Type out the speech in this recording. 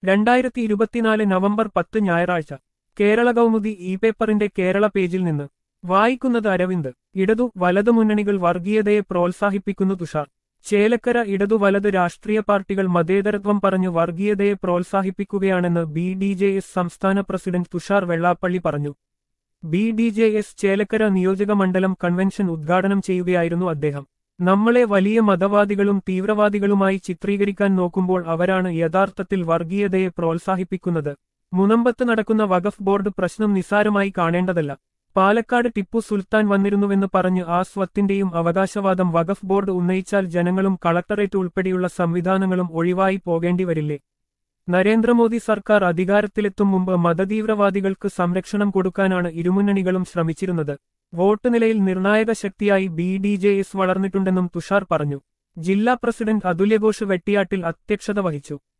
രണ്ടായിരത്തി ഇരുപത്തിനാല് നവംബർ പത്ത് ഞായറാഴ്ച കേരള കൗമുദി ഇ പേപ്പറിന്റെ കേരള പേജിൽ നിന്ന് വായിക്കുന്നത് അരവിന്ദ് ഇടതു വലതു മുന്നണികൾ വർഗീയതയെ പ്രോത്സാഹിപ്പിക്കുന്നു തുഷാർ ചേലക്കര ഇടതു വലത് രാഷ്ട്രീയ പാർട്ടികൾ മതേതരത്വം പറഞ്ഞു വർഗീയതയെ പ്രോത്സാഹിപ്പിക്കുകയാണെന്ന് ബി ഡി ജെ എസ് സംസ്ഥാന പ്രസിഡന്റ് തുഷാർ വെള്ളാപ്പള്ളി പറഞ്ഞു B D J S Chelakkara നിയോജക മണ്ഡലം കൺവെൻഷൻ ഉദ്ഘാടനം ചെയ്യുകയായിരുന്നു അദ്ദേഹം നമ്മളെ വലിയ മതവാദികളും തീവ്രവാദികളുമായി ചിത്രീകരിക്കാൻ നോക്കുമ്പോൾ അവരാണ് യഥാർത്ഥത്തിൽ വർഗീയതയെ പ്രോത്സാഹിപ്പിക്കുന്നത് മുനമ്പത്ത് നടക്കുന്ന വഖഫ് ബോർഡ് പ്രശ്നം നിസ്സാരമായി കാണേണ്ടതല്ല പാലക്കാട് ടിപ്പു സുൽത്താൻ വന്നിരുന്നുവെന്ന് പറഞ്ഞ് ആ സ്വത്തിന്റെയും അവകാശവാദം വഖഫ് ബോർഡ് ഉന്നയിച്ചാൽ ജനങ്ങളും കളക്ടറേറ്റ് ഉൾപ്പെടെയുള്ള സംവിധാനങ്ങളും ഒഴിവായി പോകേണ്ടി വരില്ലേ നരേന്ദ്രമോദി സർക്കാർ അധികാരത്തിലെത്തും മുമ്പ് മതതീവ്രവാദികൾക്ക് സംരക്ഷണം കൊടുക്കാനാണ് ഇരുമുന്നണികളും ശ്രമിച്ചിരുന്നത് വോട്ട് നിലയിൽ നിർണായക ശക്തിയായി ബി ഡി ജെ എസ് വളർന്നിട്ടുണ്ടെന്നും തുഷാർ പറഞ്ഞു ജില്ലാ പ്രസിഡന്റ് അതുല്യഘോഷ് വെട്ടിയാട്ടിൽ അധ്യക്ഷത വഹിച്ചു